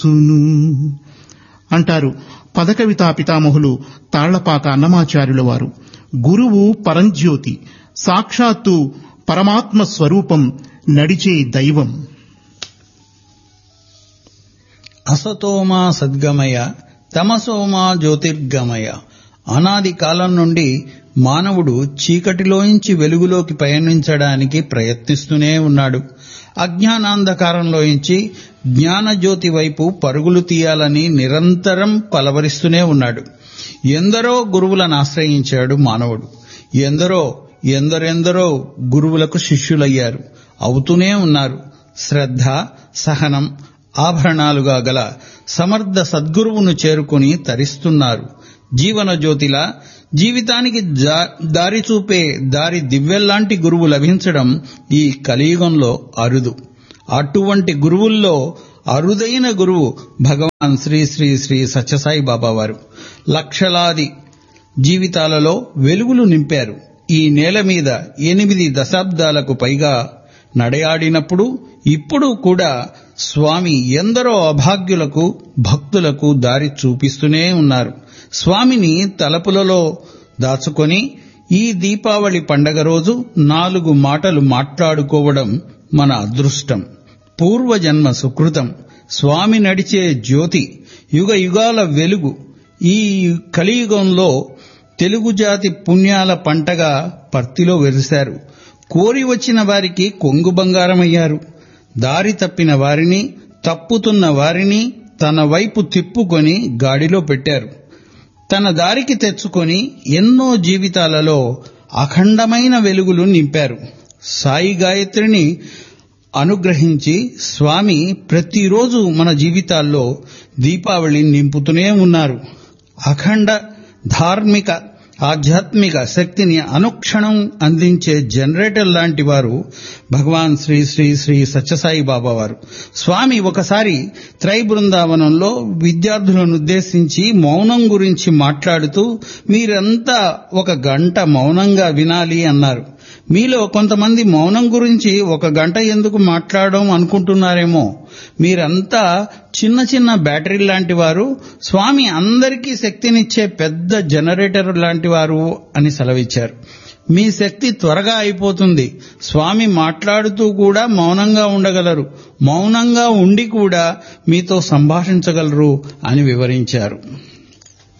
సును అంటారు పదకవితా పితామహులు తాళ్లపాక అన్నమాచార్యుల వారు గురువు పరంజ్యోతి సాక్షాత్తు పరమాత్మ స్వరూపం నడిచే దైవం అసతోమా సద్గమయ తమసోమా జ్యోతిర్గమయ అనాది కాలం నుండి మానవుడు చీకటిలోంచి వెలుగులోకి పయనించడానికి ప్రయత్నిస్తూనే ఉన్నాడు అజ్ఞానాంధకారంలోంచి జ్ఞానజ్యోతి వైపు పరుగులు తీయాలని నిరంతరం పలవరిస్తూనే ఉన్నాడు ఎందరో గురువులను ఆశ్రయించాడు మానవుడు ఎందరో ఎందరెందరో గురువులకు శిష్యులయ్యారు అవుతూనే ఉన్నారు శ్రద్ధ సహనం ఆభరణాలుగా గల సమర్థ సద్గురువును చేరుకుని తరిస్తున్నారు జీవన జ్యోతిలా జీవితానికి దారి చూపే దారి దివ్యల్లాంటి గురువు లభించడం ఈ కలియుగంలో అరుదు అటువంటి గురువుల్లో అరుదైన గురువు భగవాన్ శ్రీ శ్రీ శ్రీ సత్యసాయి బాబా వారు లక్షలాది జీవితాలలో వెలుగులు నింపారు ఈ నేల మీద ఎనిమిది దశాబ్దాలకు పైగా నడయాడినప్పుడు ఇప్పుడు కూడా స్వామి ఎందరో అభాగ్యులకు భక్తులకు దారి చూపిస్తూనే ఉన్నారు స్వామిని తలపులలో దాచుకొని ఈ దీపావళి పండగ రోజు నాలుగు మాటలు మాట్లాడుకోవడం మన అదృష్టం పూర్వజన్మ సుకృతం స్వామి నడిచే జ్యోతి యుగ యుగాల వెలుగు ఈ కలియుగంలో తెలుగు జాతి పుణ్యాల పంటగా పర్తిలో వెలిశారు కోరి వచ్చిన వారికి కొంగు బంగారమయ్యారు దారి తప్పిన వారిని తప్పుతున్న వారిని తన వైపు తిప్పుకొని గాడిలో పెట్టారు తన దారికి తెచ్చుకొని ఎన్నో జీవితాలలో అఖండమైన వెలుగులు నింపారు సాయి గాయత్రిని అనుగ్రహించి స్వామి ప్రతిరోజు మన జీవితాల్లో దీపావళి నింపుతూనే ఉన్నారు అఖండ ధార్మిక ఆధ్యాత్మిక శక్తిని అనుక్షణం అందించే జనరేటర్ లాంటి వారు భగవాన్ శ్రీ శ్రీ శ్రీ సత్యసాయి బాబా వారు స్వామి ఒకసారి త్రై బృందావనంలో విద్యార్థులను ఉద్దేశించి మౌనం గురించి మాట్లాడుతూ మీరంతా ఒక గంట మౌనంగా వినాలి అన్నారు మీలో కొంతమంది మౌనం గురించి ఒక గంట ఎందుకు మాట్లాడడం అనుకుంటున్నారేమో మీరంతా చిన్న చిన్న బ్యాటరీ లాంటి వారు స్వామి అందరికీ శక్తినిచ్చే పెద్ద జనరేటర్ లాంటి వారు అని సెలవిచ్చారు మీ శక్తి త్వరగా అయిపోతుంది స్వామి మాట్లాడుతూ కూడా మౌనంగా ఉండగలరు మౌనంగా ఉండి కూడా మీతో సంభాషించగలరు అని వివరించారు